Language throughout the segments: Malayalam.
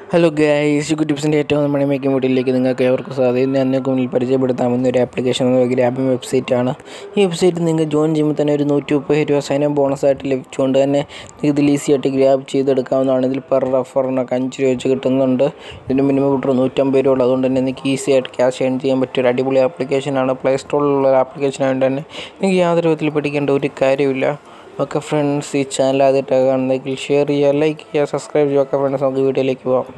ഹലോ ഗൈസ് ഗുഡ് ടിപ്സിൻ്റെ ഏറ്റവും നമ്മുടെ മേക്കിംഗ് വീട്ടിലേക്ക് നിങ്ങൾക്ക് ഏവർക്കും സ്വാഗതം ഇന്ന് എന്നൊക്കെ മുന്നിൽ പരിചയപ്പെടുത്താവുന്ന ഒരു ആപ്ലിക്കേഷൻ ഗ്രാബിംഗ് വെബ്സൈറ്റാണ് ഈ വെബ്സൈറ്റ് നിങ്ങൾക്ക് ജോയിൻ ചെയ്യുമ്പോൾ തന്നെ ഒരു നൂറ്റി മുപ്പത് രൂപ സൈനം ബോണസ് ആയിട്ട് ലഭിച്ചുകൊണ്ട് തന്നെ ഇതിൽ ഈസി ആയിട്ട് ഗ്രാബ് ചെയ്തെടുക്കാവുന്നതാണ് ഇതിൽ പെർ റഫറിനൊക്കെ അഞ്ച് രൂപ വെച്ച് കിട്ടുന്നുണ്ട് ഇതിന് മിനിമം വിട്ടർ നൂറ്റമ്പത് രൂപ ഉള്ളൂ അതുകൊണ്ട് തന്നെ നിങ്ങൾക്ക് ഈസി ആയിട്ട് ക്യാഷ് ഏൺ ചെയ്യാൻ പറ്റിയ ഒരു അടിപൊളി ആപ്ലിക്കേഷനാണ് പ്ലേ സ്റ്റോറിലുള്ള ഒരു ആപ്ലിക്കേഷൻ ആയതുകൊണ്ട് തന്നെ നിങ്ങൾക്ക് യാതൊരു വിധത്തിൽ പഠിക്കേണ്ട ഒരു കാര്യമില്ല ഓക്കെ ഫ്രണ്ട്സ് ഈ ചാനൽ ആദ്യമായിട്ട് കാണുന്നെങ്കിൽ ഷെയർ ചെയ്യുക ലൈക്ക് ചെയ്യുക സബ്സ്ക്രൈബ് ചെയ്യുക ഓക്കെ ഫ്രണ്ട്സ് നമുക്ക് വീഡിയോയിലേക്ക് പോകാം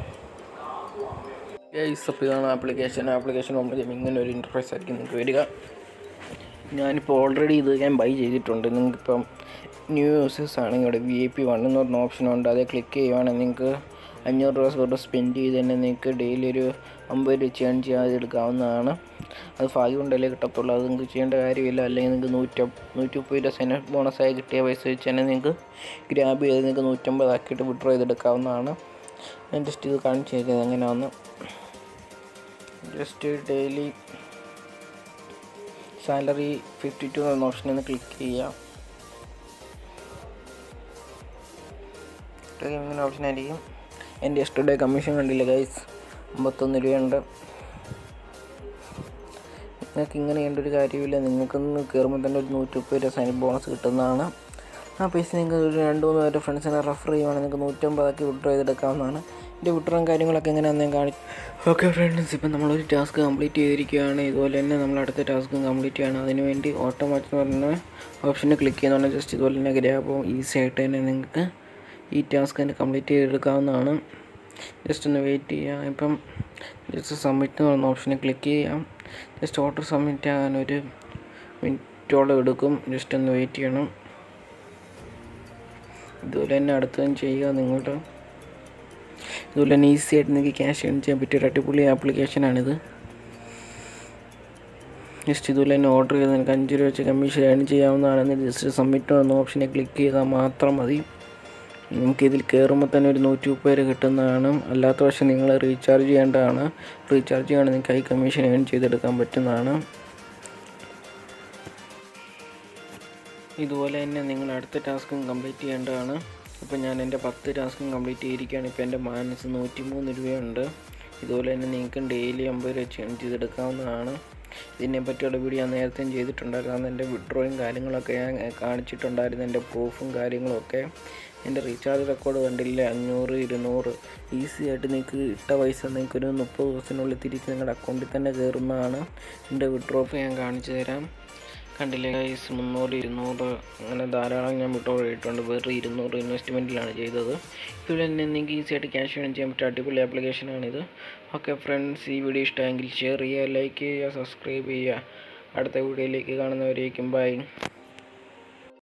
ഗൈസ് അപ്പോൾ ഇതാണ് ആപ്ലിക്കേഷൻ ആപ്ലിക്കേഷൻ നമ്മൾ ഇങ്ങനെ ഒരു ഇൻ്റർഫേസ് ആയിരിക്കും നിങ്ങൾക്ക് വരിക ഞാനിപ്പോൾ ഓൾറെഡി ഇത് ഞാൻ ബൈ ചെയ്തിട്ടുണ്ട് നിങ്ങൾക്കിപ്പം ന്യൂ യൂസേഴ്സ് ആണെങ്കിൽ ഇവിടെ വി ഐ പി വൺ എന്ന് പറഞ്ഞ ഓപ്ഷൻ ഉണ്ട് അത് ക്ലിക്ക് ചെയ്യുവാണെങ്കിൽ നിങ്ങൾക്ക് അഞ്ഞൂറ് രൂപ വെറുതെ സ്പെൻഡ് ചെയ്ത് തന്നെ നിങ്ങൾക്ക് ഡെയിലി ഒരു അമ്പത് രൂപ ചേൺ ചെയ്യാതെ എടുക്കാവുന്നതാണ് അത് ഭാഗ്യം കൊണ്ടല്ലേ കിട്ടത്തുള്ളൂ അത് നിങ്ങൾക്ക് ചെയ്യേണ്ട കാര്യമില്ല അല്ലെങ്കിൽ നിങ്ങൾക്ക് നൂറ്റ നൂറ്റി മുപ്പത് രൂപ സെന ബോണസായി കിട്ടിയ പൈസ വെച്ച് തന്നെ നിങ്ങൾക്ക് ഗ്രാബ് ചെയ്ത് നിങ്ങൾക്ക് നൂറ്റമ്പതാക്കിയിട്ട് വിഡ്രോ ചെയ്തെടുക്കാവുന്നതാണ് ഞാൻ ജസ്റ്റ് ഇത് കാണിച്ചു തരുന്നത് എങ്ങനെയാണെന്ന് just daily salary fifty two എന്ന ഓപ്ഷനിൽ നിന്ന് ക്ലിക്ക് ചെയ്യാം ഇങ്ങനെ ഓപ്ഷൻ ആയിരിക്കും എൻ്റെ യെസ്റ്റർഡേ കമ്മീഷൻ കണ്ടില്ല ഗൈസ് അമ്പത്തൊന്ന് രൂപയുണ്ട് നിങ്ങൾക്ക് ഇങ്ങനെ ചെയ്യേണ്ട ഒരു കാര്യമില്ല നിങ്ങൾക്കൊന്ന് കയറുമ്പോൾ തന്നെ ഒരു നൂറ്റി മുപ്പത് രൂപ സൈൻ ബോണസ് കിട്ടുന്നതാണ് ആ പൈസ നിങ്ങൾക്ക് ഒരു രണ്ട് മൂന്ന് പേരുടെ ഫ്രണ്ട്സിനെ റെഫർ ചെയ്യുവാണെങ്കിൽ നിങ്ങൾക്ക് നൂറ്റമ്പതാക്കി വിഡ്രോ ചെയ്തെടുക്കാവുന്നതാണ് എൻ്റെ വിഡ്രോയും കാര്യങ്ങളൊക്കെ എങ്ങനെയാണെന്ന് ഞാൻ കാണിച്ചു ഓക്കെ ഫ്രണ്ട്സ് ഇപ്പം നമ്മളൊരു ടാസ്ക് കംപ്ലീറ്റ് ചെയ്തിരിക്കുകയാണ് ഇതുപോലെ തന്നെ നമ്മൾ അടുത്ത ടാസ്കും കംപ്ലീറ്റ് ചെയ്യണം അതിന് വേണ്ടി ഓട്ടോമാറ്റിക് എന്ന് പറഞ്ഞ ഓപ്ഷനിൽ ക്ലിക്ക് ചെയ്യുന്നതാണ് ജസ്റ്റ് ഇതുപോലെ തന്നെ ഗ്രാബും ഈസി ആയിട്ട് തന്നെ നിങ്ങൾക്ക് ഈ ടാസ്ക് തന്നെ കംപ്ലീറ്റ് ചെയ്തെടുക്കാവുന്നതാണ് ജസ്റ്റ് ഒന്ന് വെയിറ്റ് ചെയ്യാം ഇപ്പം ജസ്റ്റ് സബ്മിറ്റ് എന്ന് പറഞ്ഞ ഓപ്ഷനിൽ ക്ലിക്ക് ചെയ്യാം ജസ്റ്റ് ഓർഡർ സബ്മിറ്റ് ആകാൻ ഒരു മിനിറ്റോളം എടുക്കും ജസ്റ്റ് ഒന്ന് വെയിറ്റ് ചെയ്യണം ഇതുപോലെ തന്നെ അടുത്തതും ചെയ്യുക നിങ്ങളുടെ ഇതുപോലെ തന്നെ ഈസി ആയിട്ട് നിങ്ങൾക്ക് ക്യാഷ് ഏൺ ചെയ്യാൻ പറ്റിയ ഒരു അടിപൊളി ആപ്ലിക്കേഷനാണിത് ജസ്റ്റ് ഇതുപോലെ തന്നെ ഓർഡർ ചെയ്ത് നിങ്ങൾക്ക് അഞ്ച് രൂപ വെച്ച് കമ്മീഷൻ ഏൺ ചെയ്യാവുന്നതാണ് ജസ്റ്റ് സബ്മിറ്റ് എന്ന ഓപ്ഷനെ ക്ലിക്ക് ചെയ്താൽ മാത്രം മതി നിങ്ങൾക്ക് ഇതിൽ കയറുമ്പോൾ തന്നെ ഒരു നൂറ്റി മുപ്പത് രൂപ കിട്ടുന്നതാണ് അല്ലാത്ത പക്ഷം നിങ്ങൾ റീചാർജ് ചെയ്യേണ്ടതാണ് റീചാർജ് ചെയ്യുകയാണെങ്കിൽ നിങ്ങൾക്ക് ഈ കമ്മീഷൻ ഏൺ ചെയ്തെടുക്കാൻ പറ്റുന്നതാണ് ഇതുപോലെ തന്നെ നിങ്ങൾ അടുത്ത ടാസ്കും കംപ്ലീറ്റ് ചെയ്യേണ്ടതാണ് ഇപ്പോൾ ഞാൻ എൻ്റെ പത്ത് ടാസ്കും കംപ്ലീറ്റ് ചെയ്തിരിക്കുകയാണ് ഇപ്പോൾ എൻ്റെ മാനസ് നൂറ്റി മൂന്ന് രൂപയുണ്ട് ഇതുപോലെ തന്നെ നിങ്ങൾക്ക് ഡെയിലി അമ്പത് രൂപ ചേഞ്ച് ചെയ്തെടുക്കാവുന്നതാണ് ഇതിനെ പറ്റിയുള്ള വീഡിയോ ഞാൻ നേരത്തെയും ചെയ്തിട്ടുണ്ടായിരുന്നു എൻ്റെ വിഡ്രോയും കാര്യങ്ങളൊക്കെ ഞാൻ കാണിച്ചിട്ടുണ്ടായിരുന്നു എൻ്റെ പ്രൂഫും കാര്യങ്ങളൊക്കെ എൻ്റെ റീചാർജ് റെക്കോർഡ് കണ്ടില്ല അഞ്ഞൂറ് ഇരുന്നൂറ് ഈസി ആയിട്ട് നിങ്ങൾക്ക് ഇട്ട പൈസ നിങ്ങൾക്ക് ഒരു മുപ്പത് ദിവസത്തിനുള്ളിൽ തിരിച്ച് നിങ്ങളുടെ അക്കൗണ്ടിൽ തന്നെ കയറുന്നതാണ് എൻ്റെ വിഡ്രോപ്പ് ഞാൻ കാണിച്ചു തരാം കണ്ടില്ലേ ഗൈസ് മുന്നൂറ് ഇരുന്നൂറ് അങ്ങനെ ധാരാളം ഞാൻ വിട്ടോ ഇട്ടുണ്ട് വേറെ ഇരുന്നൂറ് ഇൻവെസ്റ്റ്മെൻറ്റിലാണ് ചെയ്തത് ഇതിൽ തന്നെ നിങ്ങൾക്ക് ഈസി ആയിട്ട് ക്യാഷ് ഏൺ ചെയ്യാൻ പറ്റിയ അടിപൊളി ആപ്ലിക്കേഷനാണിത് ഓക്കെ ഫ്രണ്ട്സ് ഈ വീഡിയോ ഇഷ്ടമെങ്കിൽ ഷെയർ ചെയ്യുക ലൈക്ക് ചെയ്യുക സബ്സ്ക്രൈബ് ചെയ്യുക അടുത്ത വീഡിയോയിലേക്ക് കാണുന്നവരേക്കും ബൈ